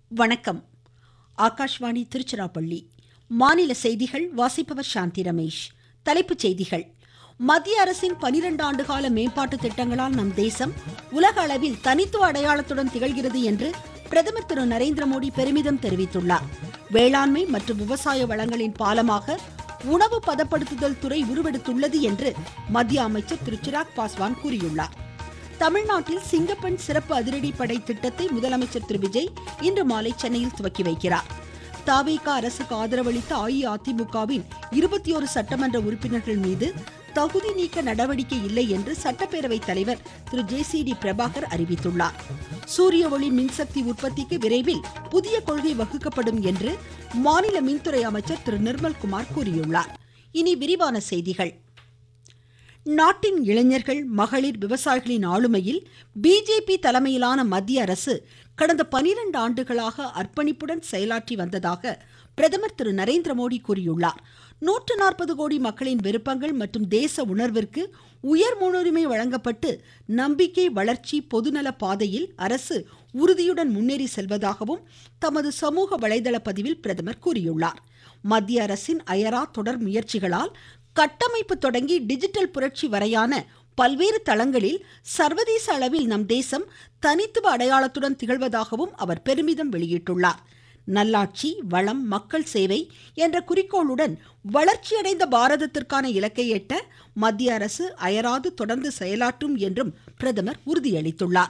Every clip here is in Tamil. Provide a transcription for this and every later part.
வணக்கம் ஆகாஷ்வாணி திருச்சிராப்பள்ளி மாநில செய்திகள் வாசிப்பவர் சாந்தி ரமேஷ் தலைப்புச் செய்திகள் மத்திய அரசின் பனிரெண்டு ஆண்டுகால மேம்பாட்டு திட்டங்களால் நம் தேசம் உலக அளவில் தனித்துவ அடையாளத்துடன் திகழ்கிறது என்று பிரதமர் திரு நரேந்திர மோடி பெருமிதம் தெரிவித்துள்ளார் வேளாண்மை மற்றும் விவசாய வளங்களின் பாலமாக உணவு பதப்படுத்துதல் துறை உருவெடுத்துள்ளது என்று மத்திய அமைச்சர் திரு சிராக் பாஸ்வான் கூறியுள்ளார் தமிழ்நாட்டில் சிங்கப்பெண் சிறப்பு அதிரடிப்படை திட்டத்தை முதலமைச்சர் திரு விஜய் இன்று மாலை சென்னையில் துவக்கி வைக்கிறார் தாவேகா அரசுக்கு ஆதரவளித்த அஇஅதிமுகவின் இருபத்தி ஒரு சட்டமன்ற உறுப்பினர்கள் மீது தகுதி நீக்க நடவடிக்கை இல்லை என்று சட்டப்பேரவை தலைவர் திரு ஜே சி டி பிரபாகர் அறிவித்துள்ளார் சூரிய ஒளி மின்சக்தி உற்பத்திக்கு விரைவில் புதிய கொள்கை வகுக்கப்படும் என்று மாநில மின்துறை அமைச்சர் திரு நிர்மல்குமார் கூறியுள்ளார் இனி விரிவான செய்திகள் நாட்டின் இளைஞர்கள் மகளிர் விவசாயிகளின் ஆளுமையில் பிஜேபி தலைமையிலான மத்திய அரசு கடந்த பனிரெண்டு ஆண்டுகளாக அர்ப்பணிப்புடன் செயலாற்றி வந்ததாக பிரதமர் திரு நரேந்திர மோடி கூறியுள்ளார் நூற்று நாற்பது கோடி மக்களின் விருப்பங்கள் மற்றும் தேச உணர்விற்கு உயர் முன்னுரிமை வழங்கப்பட்டு நம்பிக்கை வளர்ச்சி பொதுநல பாதையில் அரசு உறுதியுடன் முன்னேறி செல்வதாகவும் தமது சமூக வலைதள பதிவில் பிரதமர் கூறியுள்ளார் மத்திய அரசின் அயரா தொடர் முயற்சிகளால் கட்டமைப்பு தொடங்கி டிஜிட்டல் புரட்சி வரையான பல்வேறு தளங்களில் சர்வதேச அளவில் நம் தேசம் தனித்துவ அடையாளத்துடன் திகழ்வதாகவும் அவர் பெருமிதம் வெளியிட்டுள்ளார் நல்லாட்சி வளம் மக்கள் சேவை என்ற குறிக்கோளுடன் வளர்ச்சியடைந்த பாரதத்திற்கான இலக்கை எட்ட மத்திய அரசு அயராது தொடர்ந்து செயலாற்றும் என்றும் பிரதமர் உறுதியளித்துள்ளார்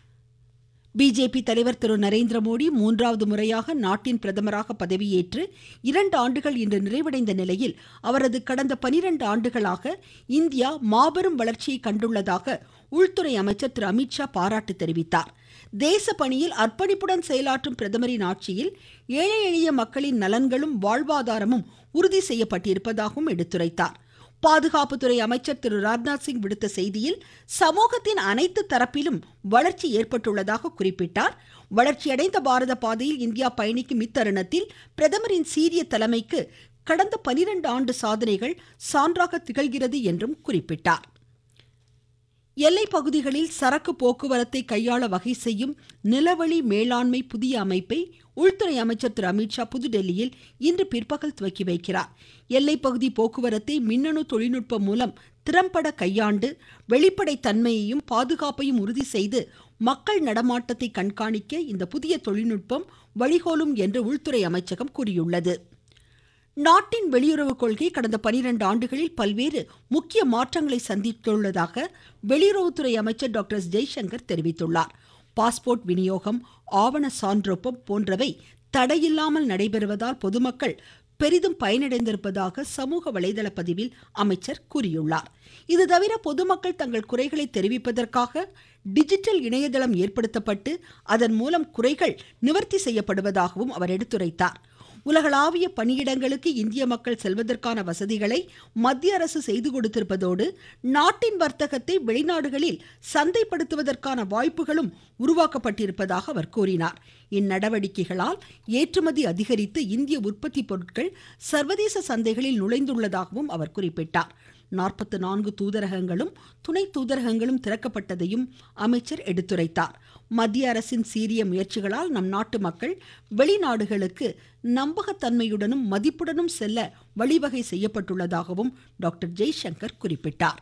பிஜேபி தலைவர் திரு நரேந்திர மோடி மூன்றாவது முறையாக நாட்டின் பிரதமராக பதவியேற்று இரண்டு ஆண்டுகள் இன்று நிறைவடைந்த நிலையில் அவரது கடந்த பனிரெண்டு ஆண்டுகளாக இந்தியா மாபெரும் வளர்ச்சியை கண்டுள்ளதாக உள்துறை அமைச்சர் திரு அமித்ஷா பாராட்டு தெரிவித்தார் தேச பணியில் அர்ப்பணிப்புடன் செயலாற்றும் பிரதமரின் ஆட்சியில் ஏழை எளிய மக்களின் நலன்களும் வாழ்வாதாரமும் உறுதி செய்யப்பட்டிருப்பதாகவும் எடுத்துரைத்தார் பாதுகாப்புத்துறை அமைச்சர் திரு ராஜ்நாத் சிங் விடுத்த செய்தியில் சமூகத்தின் அனைத்து தரப்பிலும் வளர்ச்சி ஏற்பட்டுள்ளதாக குறிப்பிட்டார் வளர்ச்சியடைந்த பாரத பாதையில் இந்தியா பயணிக்கும் இத்தருணத்தில் பிரதமரின் சீரிய தலைமைக்கு கடந்த பனிரெண்டு ஆண்டு சாதனைகள் சான்றாக திகழ்கிறது என்றும் குறிப்பிட்டார் எல்லை பகுதிகளில் சரக்கு போக்குவரத்தை கையாள வகை செய்யும் நிலவழி மேலாண்மை புதிய அமைப்பை உள்துறை அமைச்சர் திரு அமித்ஷா புதுடெல்லியில் இன்று பிற்பகல் துவக்கி வைக்கிறார் எல்லைப்பகுதி போக்குவரத்தை மின்னணு தொழில்நுட்பம் மூலம் திறம்பட கையாண்டு வெளிப்படை தன்மையையும் பாதுகாப்பையும் உறுதி செய்து மக்கள் நடமாட்டத்தை கண்காணிக்க இந்த புதிய தொழில்நுட்பம் வழிகோலும் என்று உள்துறை அமைச்சகம் கூறியுள்ளது நாட்டின் வெளியுறவு கொள்கை கடந்த பனிரெண்டு ஆண்டுகளில் பல்வேறு முக்கிய மாற்றங்களை சந்தித்துள்ளதாக வெளியுறவுத்துறை அமைச்சர் டாக்டர் எஸ் ஜெய்சங்கர் தெரிவித்துள்ளார் பாஸ்போர்ட் விநியோகம் ஆவண சான்றொப்பம் போன்றவை தடையில்லாமல் நடைபெறுவதால் பொதுமக்கள் பெரிதும் பயனடைந்திருப்பதாக சமூக வலைதள பதிவில் அமைச்சர் கூறியுள்ளார் இது தவிர பொதுமக்கள் தங்கள் குறைகளை தெரிவிப்பதற்காக டிஜிட்டல் இணையதளம் ஏற்படுத்தப்பட்டு அதன் மூலம் குறைகள் நிவர்த்தி செய்யப்படுவதாகவும் அவர் எடுத்துரைத்தார் உலகளாவிய பணியிடங்களுக்கு இந்திய மக்கள் செல்வதற்கான வசதிகளை மத்திய அரசு செய்து கொடுத்திருப்பதோடு நாட்டின் வர்த்தகத்தை வெளிநாடுகளில் சந்தைப்படுத்துவதற்கான வாய்ப்புகளும் உருவாக்கப்பட்டிருப்பதாக அவர் கூறினார் இந்நடவடிக்கைகளால் ஏற்றுமதி அதிகரித்து இந்திய உற்பத்தி பொருட்கள் சர்வதேச சந்தைகளில் நுழைந்துள்ளதாகவும் அவர் குறிப்பிட்டார் நாற்பத்து நான்கு தூதரகங்களும் துணை தூதரகங்களும் திறக்கப்பட்டதையும் அமைச்சர் எடுத்துரைத்தார் மத்திய அரசின் சீரிய முயற்சிகளால் நம் நாட்டு மக்கள் வெளிநாடுகளுக்கு நம்பகத்தன்மையுடனும் மதிப்புடனும் செல்ல வழிவகை செய்யப்பட்டுள்ளதாகவும் டாக்டர் ஜெய்சங்கர் குறிப்பிட்டார்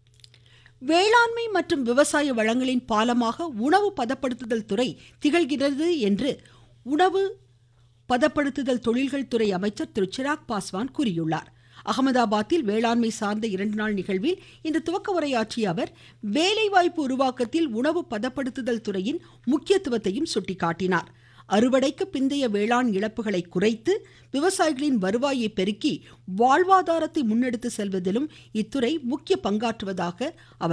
வேளாண்மை மற்றும் விவசாய வளங்களின் பாலமாக உணவு பதப்படுத்துதல் துறை திகழ்கிறது என்று உணவு பதப்படுத்துதல் தொழில்கள் துறை அமைச்சர் திரு சிராக் பாஸ்வான் கூறியுள்ளார் அகமதாபாத்தில் வேளாண்மை சார்ந்த இரண்டு நாள் நிகழ்வில் இன்று துவக்க உரையாற்றிய அவர் வேலைவாய்ப்பு உருவாக்கத்தில் உணவு பதப்படுத்துதல் துறையின் முக்கியத்துவத்தையும் சுட்டிக்காட்டினார் அறுவடைக்கு பிந்தைய வேளாண் இழப்புகளை குறைத்து விவசாயிகளின் வருவாயை பெருக்கி வாழ்வாதாரத்தை முன்னெடுத்து செல்வதிலும் இத்துறை முக்கிய பங்காற்றுவதாக அவர்